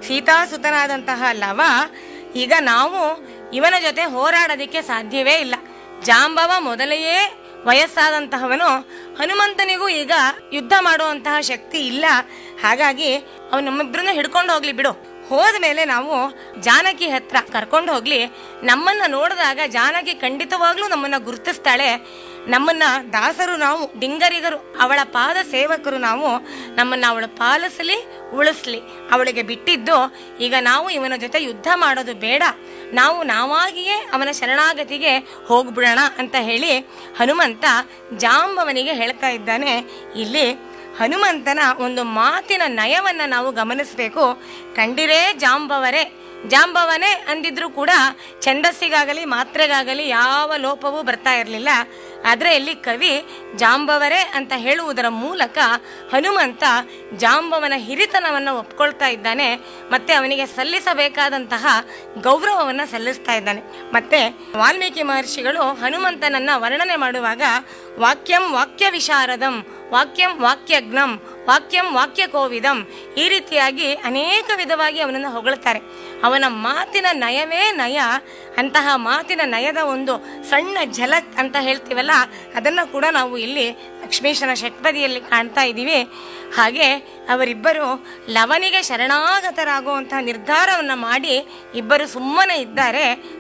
ಸೀತಾಸುತನಾದಂತಹ ಲವ ಈಗ ನಾವು ಇವನ ಜೊತೆ ಹೋರಾಡೋದಕ್ಕೆ ಸಾಧ್ಯವೇ ಇಲ್ಲ ಜಾಂಬವ ಮೊದಲೆಯೇ ವಯಸ್ಸಾದಂತಹವನು ಹನುಮಂತನಿಗೂ ಈಗ ಯುದ್ಧ ಮಾಡುವಂತಹ ಶಕ್ತಿ ಇಲ್ಲ ಹಾಗಾಗಿ ಅವನು ನಮ್ಮಿಬ್ರನ್ನ ಹಿಡ್ಕೊಂಡು ಹೋಗ್ಲಿ ಬಿಡು ಹೋದ್ಮೇಲೆ ನಾವು ಜಾನಕಿ ಹತ್ರ ಕರ್ಕೊಂಡು ಹೋಗ್ಲಿ ನಮ್ಮನ್ನ ನೋಡಿದಾಗ ಜಾನಕಿ ಖಂಡಿತವಾಗ್ಲೂ ನಮ್ಮನ್ನ ಗುರುತಿಸ್ತಾಳೆ ನಮ್ಮನ್ನ ದಾಸರು ನಾವು ಡಿಂಗರಿಗರು ಅವಳ ಪಾದ ಸೇವಕರು ನಾವು ನಮ್ಮನ್ನ ಅವಳು ಪಾಲಿಸಲಿ ಉಳಿಸ್ಲಿ ಅವಳಿಗೆ ಬಿಟ್ಟಿದ್ದು ಈಗ ನಾವು ಇವನ ಜೊತೆ ಯುದ್ಧ ಮಾಡೋದು ಬೇಡ ನಾವು ನಾವಾಗಿಯೇ ಅವನ ಶರಣಾಗತಿಗೆ ಹೋಗ್ಬಿಡೋಣ ಅಂತ ಹೇಳಿ ಹನುಮಂತ ಜಾಂಬವನಿಗೆ ಹೇಳ್ತಾ ಇದ್ದಾನೆ ಇಲ್ಲಿ ಹನುಮಂತನ ಒಂದು ಮಾತಿನ ನಯವನ್ನ ನಾವು ಗಮನಿಸಬೇಕು ಕಂಡಿರೇ ಜಾಂಬವರೇ ಜಾಂಬವನೇ ಅಂದಿದ್ರು ಕೂಡ ಛಂದಸ್ಸಿಗಾಗಲಿ ಮಾತ್ರೆಗಾಗಲಿ ಯಾವ ಲೋಪವೂ ಬರ್ತಾ ಇರಲಿಲ್ಲ ಆದ್ರೆ ಇಲ್ಲಿ ಕವಿ ಜಾಂಬವರೇ ಅಂತ ಹೇಳುವುದರ ಮೂಲಕ ಹನುಮಂತ ಜಾಂಬವನ ಹಿರಿತನವನ್ನು ಒಪ್ಕೊಳ್ತಾ ಇದ್ದಾನೆ ಮತ್ತೆ ಅವನಿಗೆ ಸಲ್ಲಿಸಬೇಕಾದಂತಹ ಗೌರವವನ್ನ ಸಲ್ಲಿಸ್ತಾ ಇದ್ದಾನೆ ಮತ್ತೆ ವಾಲ್ಮೀಕಿ ಮಹರ್ಷಿಗಳು ಹನುಮಂತನನ್ನ ವರ್ಣನೆ ಮಾಡುವಾಗ ವಾಕ್ಯಂ ವಾಕ್ಯ ವಿಶಾರದಂ ವಾಕ್ಯಂ ವಾಕ್ಯಜ್ಞಂ ವಾಕ್ಯಂ ವಾಕ್ಯ ಕೋವಿದಂ ಈ ರೀತಿಯಾಗಿ ಅನೇಕ ವಿಧವಾಗಿ ಅವನನ್ನು ಹೊಗಳ್ತಾರೆ ಅವನ ಮಾತಿನ ನಯವೇ ನಯ ಅಂತಹ ಮಾತಿನ ನಯದ ಒಂದು ಸಣ್ಣ ಝಲಕ್ ಅಂತ ಹೇಳ್ತೀವಲ್ಲ ಅದನ್ನ ಕೂಡ ನಾವು ಇಲ್ಲಿ ಲಕ್ಷ್ಮೀಶನ ಷಟ್ಪದಿಯಲ್ಲಿ ಕಾಣ್ತಾ ಇದ್ದೀವಿ ಹಾಗೆ ಅವರಿಬ್ಬರು ಲವನಿಗೆ ಶರಣಾಗತರಾಗುವಂತಹ ನಿರ್ಧಾರವನ್ನ ಮಾಡಿ ಇಬ್ಬರು ಸುಮ್ಮನೆ ಇದ್ದಾರೆ